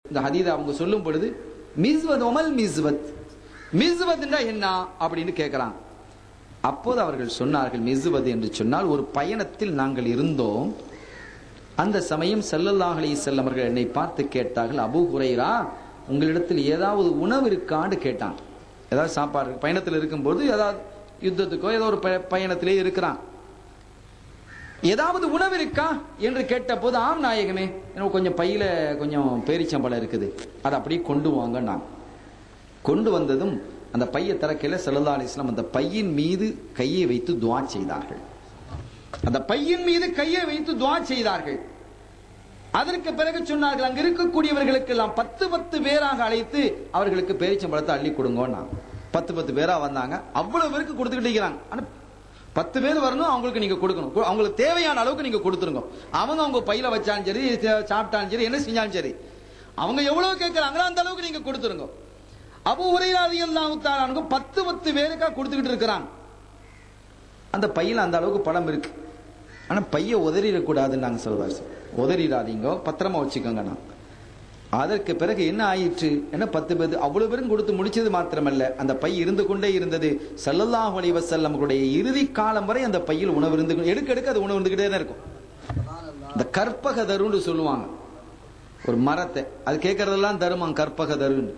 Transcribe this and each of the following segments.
இந்த ஹதீதை அவங்க சொல்லும் பொழுது மிஸ்வத் ஒமல் மிஸ்வத் மிஸ்வத்னா என்ன அப்படின்னு கேட்கிறான் அப்போது அவர்கள் சொன்னார்கள் மிஸ்வது என்று சொன்னால் ஒரு பயணத்தில் நாங்கள் இருந்தோம் அந்த சமயம் ஸல்லல்லாஹு அலைஹி வஸல்லம் அவர்கள் என்னை பார்த்து கேட்டார்கள் அபூ ஹுரைரா உங்களிடத்தில் ஏதாவது உணவு இருக்கான்னு கேட்டான் ஏதாவது சாப்பாடு பயணத்தில் இருக்கும்போது ஏதாவது யுத்தத்துக்கோ ஏதோ ஒரு பய- பயணத்திலே இருக்கிறான் ஏதாவது உணவு இருக்கா என்று கேட்டபோது ஆம் நாயகமே எனக்கு கொஞ்சம் பையில கொஞ்சம் பேரிச்சம்பழம் இருக்குது அதை அப்படியே கொண்டு வாங்க நான் கொண்டு வந்ததும் அந்த பையை திறக்கையில ஸல்லல்லாஹு அலைஹி வஸல்லம் அந்த பையின் மீது கையை வைத்து துஆ செய்தார்கள் அந்த பையின் மீது கையை வைத்து துஆ செய்தார்கள் அதற்கு பிறகு சொன்னார்கள் அங்க இருக்கக்கூடியவர்களுக்கு எல்லாம் பத்து பத்து பேராக அழைத்து அவர்களுக்கு பேரிச்சம்பழத்தை அள்ளி கொடுங்கோன்னா பத்து பத்து பேரா வந்தாங்க அவ்வளவு பேருக்கு கொடுத்துக்கிட்டு இருக்கிறாங்க ஆனா பத்து பேர் வரணும் அவங்களுக்கு நீங்க கொடுக்கணும் கு- அவங்களுக்கு தேவையான அளவுக்கு நீங்க கொடுத்துருங்க அவங்க அவங்க பையில வச்சாலும் சரி சே- சாப்பிட்டாலும் சரி என்ன செஞ்சாலும் சரி அவங்க எவ்வளவு கேட்கறாங்களோ அந்த அளவுக்கு நீங்க கொடுத்துருங்க அபு உரையாதி எல்லாம் பத்து பத்து பேருக்கா கொடுத்துக்கிட்டு இருக்கிறாங்க அந்த பையில அந்த அளவுக்கு படம் இருக்கு ஆனா பைய உதறிடக்கூடாதுன்னு நாங்க சொல்வார் உதறிடாதீங்க பத்திரமா வச்சுக்கோங்க நான் அதற்கு பிறகு என்ன ஆயிற்று என்ன பத்து பேர் அவ்வளவு பேரும் கொடுத்து முடிச்சது மாத்திரமல்ல அந்த பை இருந்து கொண்டே இருந்தது ஸல்லல்லாஹு அலைஹி வஸல்லம் அவர்களுடைய இறுதி காலம் வரை அந்த பையில் உணவு இருந்து கொண்டு- எடுக்க எடுக்க அது உணவு இருந்துகிட்டே தான் இருக்கும் இந்த கற்பக தருன்னு சொல்லுவாங்க ஒரு மரத்தை அது கேட்கறதெல்லாம் தருமாம் கற்பக தருன்னு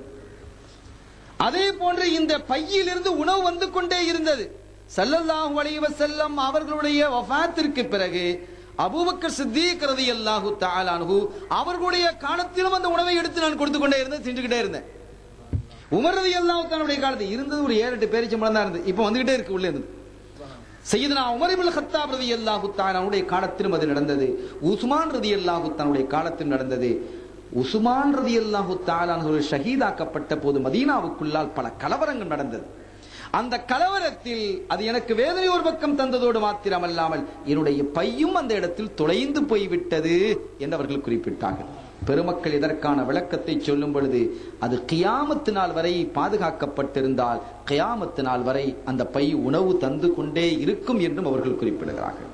அதே போன்று இந்த பையிலிருந்து உணவு வந்து கொண்டே இருந்தது ஸல்லல்லாஹு அலைஹி வஸல்லம் அவர்களுடைய வஃபாத்திற்கு பிறகு அபூபக்கர் சித்திக் ரலியல்லாஹு தஆலா அன்ஹு அவர்களுடைய காலத்திலும் அந்த உணவை எடுத்து நான் கொடுத்து கொண்டே இருந்தேன் செஞ்சுக்கிட்டே இருந்தேன் உமர் ரலியல்லாஹு தஆலாவுடைய காலத்தில் இருந்தது ஒரு ஏழு எட்டு பேரிச்சம்பழம் தான் இருந்தது இப்போ வந்துகிட்டே இருக்கு உள்ளே இருந்து சையதுனா உமர் இப்னு கத்தாப் ரலியல்லாஹு தஆலாவுடைய காலத்திலும் அது நடந்தது உஸ்மான் ரலியல்லாஹு தஆலாவுடைய காலத்தில் நடந்தது உஸ்மான் ரலியல்லாஹு தஆலா அவர்கள் ஷஹீதாக்கப்பட்ட போது மதீனாவுக்குள்ளால் பல கலவரங்கள் நடந்தது அந்த கலவரத்தில் அது எனக்கு வேதனை ஒரு பக்கம் தந்ததோடு மாத்திரமல்லாமல் என்னுடைய பையும் அந்த இடத்தில் தொலைந்து போய்விட்டது என்று அவர்கள் குறிப்பிட்டார்கள் பெருமக்கள் இதற்கான விளக்கத்தை சொல்லும் பொழுது அது கியாமத்து நாள் வரை பாதுகாக்கப்பட்டிருந்தால் கியாமத்து நாள் வரை அந்த பை உணவு தந்து கொண்டே இருக்கும் என்றும் அவர்கள் குறிப்பிடுகிறார்கள்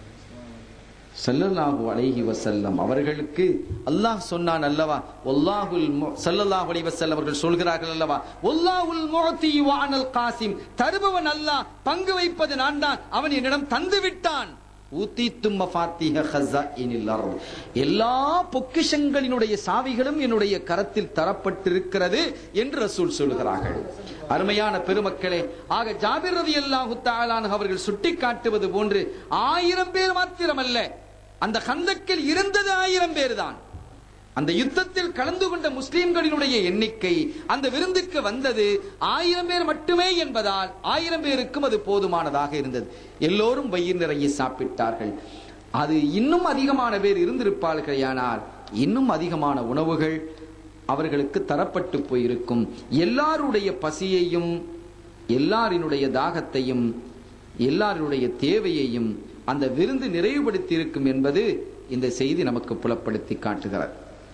ஸல்லல்லாஹு அலைஹி வஸல்லம் அவர்களுக்கு அல்லாஹ் சொன்னான் அல்லவா வல்லாஹுல் மு- ஸல்லல்லாஹு அலைஹி வஸல்லம் அவர்கள் சொல்கிறார்கள் அல்லவா வல்லாஹுல் முஅதி வ அனல் காசிம் தருபவன் அல்லாஹ் பங்கு வைப்பது நான் தான் அவன் என்னிடம் தந்து விட்டான் ஊத்தித்தும் மஃபாத்திஹ ஹஸாயினில் அர்த். எல்லா பொக்கிஷங்களினுடைய சாவிகளும் என்னுடைய கரத்தில் தரப்பட்டிருக்கிறது என்று ரசூல் சொல்கிறார்கள் அருமையான பெருமக்களே ஆக ஜாபிர் ரலியல்லாஹு தஆலான் அவர்கள் சுட்டிக்காட்டுவது போன்று ஆயிரம் பேர் மாத்திரமல்ல அந்த கந்தக்கில் இருந்தது ஆயிரம் பேர் தான் அந்த யுத்தத்தில் கலந்து கொண்ட முஸ்லிம்களினுடைய எண்ணிக்கை அந்த விருந்துக்கு வந்தது ஆயிரம் பேர் மட்டுமே என்பதால் ஆயிரம் பேருக்கும் அது போதுமானதாக இருந்தது எல்லோரும் வயிறு நிறைய சாப்பிட்டார்கள் அது இன்னும் அதிகமான பேர் இருந்திருப்பார்களேயானால் இன்னும் அதிகமான உணவுகள் அவர்களுக்கு தரப்பட்டு போயிருக்கும் எல்லாருடைய பசியையும் எல்லாரினுடைய தாகத்தையும் எல்லாருடைய தேவையையும் அந்த விருந்து நிறைவுபடுத்தி இருக்கும் என்பது இந்த செய்தி நமக்கு புலப்படுத்தி காட்டுகிறது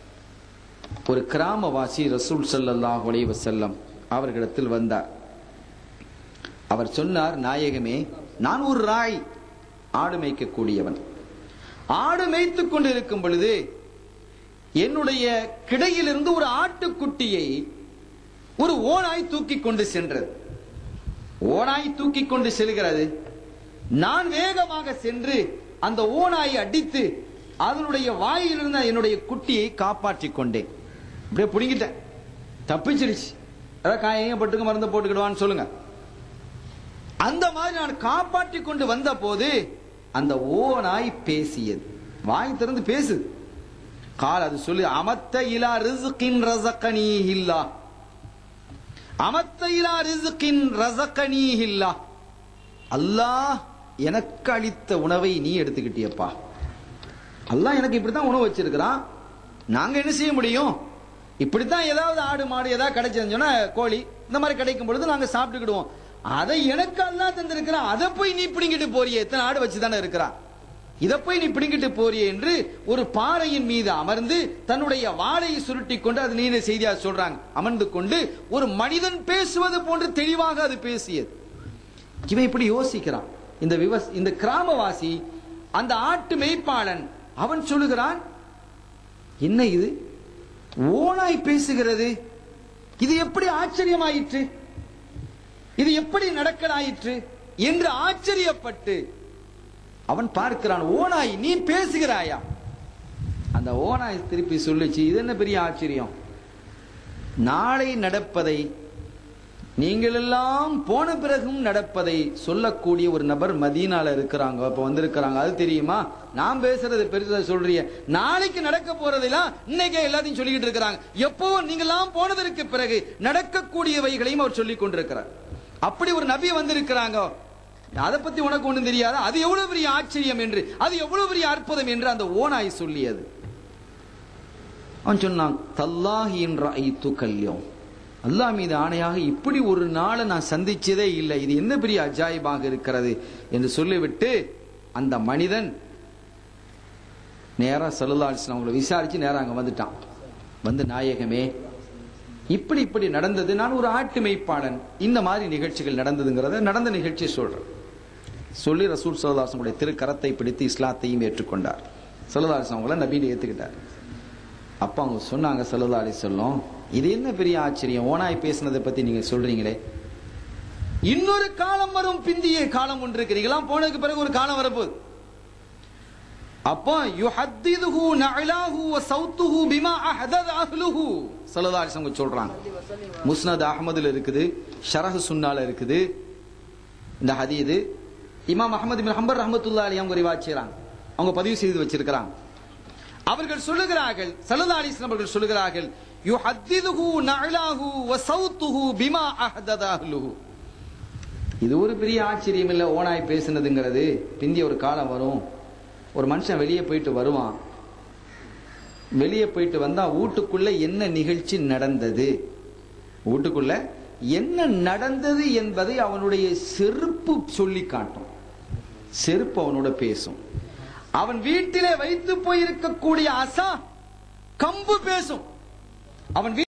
ஒரு கிராமவாசி ரசூல் ஸல்லல்லாஹு அலைஹி வஸல்லம் அவர்களிடத்தில் வந்தார் அவர் சொன்னார் நாயகமே நான் ஒரு ராய் ஆடு மேய்க்கக்கூடியவன் ஆடு மேய்த்துக் கொண்டிருக்கும் பொழுது என்னுடைய கிடையிலிருந்து ஒரு ஆட்டுக்குட்டியை ஒரு ஓனாய் தூக்கி கொண்டு சென்றது ஓனாய் தூக்கி கொண்டு செல்கிறது நான் வேகமாக சென்று அந்த ஓனாயை அடித்து அதனுடைய வாயிலிருந்த என்னுடைய குட்டியை காப்பாற்றிக் கொண்டேன் அப்படியே புடுங்கிட்டேன் தப்பிச்சிருச்சு அதான் காயம் பட்டுக்கு மருந்து போட்டுக்கிடுவான்னு சொல்லுங்க அந்த மாதிரி நான் காப்பாற்றி கொண்டு வந்த போது அந்த ஓனாய் பேசியது வாய் திறந்து பேசுது கால் அது சொல்லி அமத்த இலா ரிஸ்கின் ரசகனி இல்லா அமத்த இலா ரிஸ்கின் ரசகனி இல்லா அல்லாஹ் எனக்கு அளித்த உணவை நீ எடுத்துக்கிட்டியப்பா அல்லாஹ் எனக்கு இப்படித்தான் உணவு வச்சிருக்கிறான் நாங்க என்ன செய்ய முடியும் இப்படித்தான் ஏதாவது ஆடு மாடு ஏதாவது கிடைச்சதுன்னு சொன்னா கோழி இந்த மாதிரி கிடைக்கும் பொழுது நாங்க சாப்பிட்டுக்கிடுவோம் அதை எனக்கு அல்லாஹ் தந்திருக்கிறான் அதை போய் நீ பிடிங்கிட்டு போறியே எத்தனை ஆடு வச்சு தானே இருக்கிறான் இதை போய் நீ பிடிங்கிட்டு போறியே என்று ஒரு பாறையின் மீது அமர்ந்து தன்னுடைய வாளையை சுருட்டி கொண்டு அது நீண்ட செய்தியா சொல்றாங்க அமர்ந்து கொண்டு ஒரு மனிதன் பேசுவது போன்று தெளிவாக அது பேசியது இவன் இப்படி யோசிக்கிறான் இந்த விவஸ் இந்த கிராமவாசி அந்த ஆட்டு மேய்ப்பாளன் அவன் சொல்லுகிறான் என்ன இது ஓனாய் பேசுகிறது இது எப்படி ஆச்சரியமாயிற்று இது எப்படி நடக்கலாயிற்று என்று ஆச்சரியப்பட்டு அவன் பார்க்கிறான் ஓனாய் நீ பேசுகிறாயா அந்த ஓனாய் திருப்பி சொல்லுச்சு இது என்ன பெரிய ஆச்சரியம் நாளை நடப்பதை நீங்கள் எல்லாம் போன பிறகும் நடப்பதை சொல்லக்கூடிய ஒரு நபர் மதீனால இருக்கிறாங்க இப்ப வந்திருக்கிறாங்க அது தெரியுமா நான் பேசுறது பெருசா சொல்றிய நாளைக்கு நடக்க போறதெல்லாம் இன்னைக்கே எல்லாத்தையும் சொல்லிக்கிட்டு இருக்கிறாங்க எப்போ நீங்க எல்லாம் போனதற்கு பிறகு நடக்கக்கூடியவைகளையும் அவர் சொல்லிக் கொண்டிருக்கிறார் அப்படி ஒரு நபி வந்திருக்கிறாங்க அதை பத்தி உனக்கு ஒண்ணும் தெரியாது அது எவ்வளவு பெரிய ஆச்சரியம் என்று அது எவ்வளவு பெரிய அற்புதம் என்று அந்த ஓனாய் சொல்லியது அவன் சொன்னான் தல்லாஹி என்ற ஐத்து கல்யம் அல்லாஹ் மீது ஆணையாக இப்படி ஒரு நாளை நான் சந்திச்சதே இல்லை இது என்ன பெரிய அஜாயிபாக இருக்கிறது என்று சொல்லிவிட்டு அந்த மனிதன் நேரா சல்லுல்லாஹ் அவங்களை விசாரிச்சு நேரா அங்க வந்துட்டான் வந்து நாயகமே இப்படி இப்படி நடந்தது நான் ஒரு ஆட்டு மேய்ப்பாளன் இந்த மாதிரி நிகழ்ச்சிகள் நடந்ததுங்கிறத நடந்த நிகழ்ச்சியை சொல்றேன் சொல்லி ரசூல் சல்லாசனுடைய திருக்கரத்தை பிடித்து இஸ்லாத்தையும் ஏற்றுக்கொண்டார் சல்லதாலிசன் அவங்கள நபீனை ஏத்துக்கிட்டார் அப்ப அவங்க சொன்னாங்க சல்லதா அலி சொல்லும் இது என்ன பெரிய ஆச்சரியம் ஓனாய் பேசுனதை பத்தி நீங்க சொல்றீங்களே இன்னொரு காலம் வரும் பிந்திய காலம் ஒன்று இருக்கு நீங்களாம் போனதுக்கு பிறகு ஒரு காலம் வரப்போகுது அப்போ யுஹத்திதுஹு நஅலாஹு வ சௌத்துஹு பிமா அஹதத் அஹ்லுஹு ஸல்லல்லாஹு அலைஹி வஸல்லம் சொல்றாங்க முஸ்னத் அஹ்மதுல இருக்குது ஷரஹ் சுன்னால இருக்குது இந்த ஹதீது இமாம் அஹ்மது பின் ஹம்பர் ரஹ்மத்துல்லாஹி அலைஹி அவங்க ரிவாயத் செய்றாங்க அவங்க பதிவு செய்து வச்சிருக்கிறாங்க அவர்கள் சொல்லுகிறார்கள் ஸல்லல்லாஹு அலைஹி வஸல்லம் அவர்கள் சொல்லுகிறார்கள் யுஹத்திதுஹு நஅலாஹு வ சௌத்துஹு பிமா அஹதத் அஹ்லுஹு இது ஒரு பெரிய ஆச்சரியம் இல்ல ஓனாய் பேசுனதுங்கிறது பிந்திய ஒரு காலம் வரும் ஒரு மனுஷன் வெளியே போயிட்டு வருவான் வெளியே போயிட்டு வந்தா வீட்டுக்குள்ள என்ன நிகழ்ச்சி நடந்தது வீட்டுக்குள்ள என்ன நடந்தது என்பதை அவனுடைய செருப்பு சொல்லி காட்டும் செருப்பு அவனோட பேசும் அவன் வீட்டிலே வைத்து போயிருக்கக்கூடிய அசா கம்பு பேசும் அவன் வீ-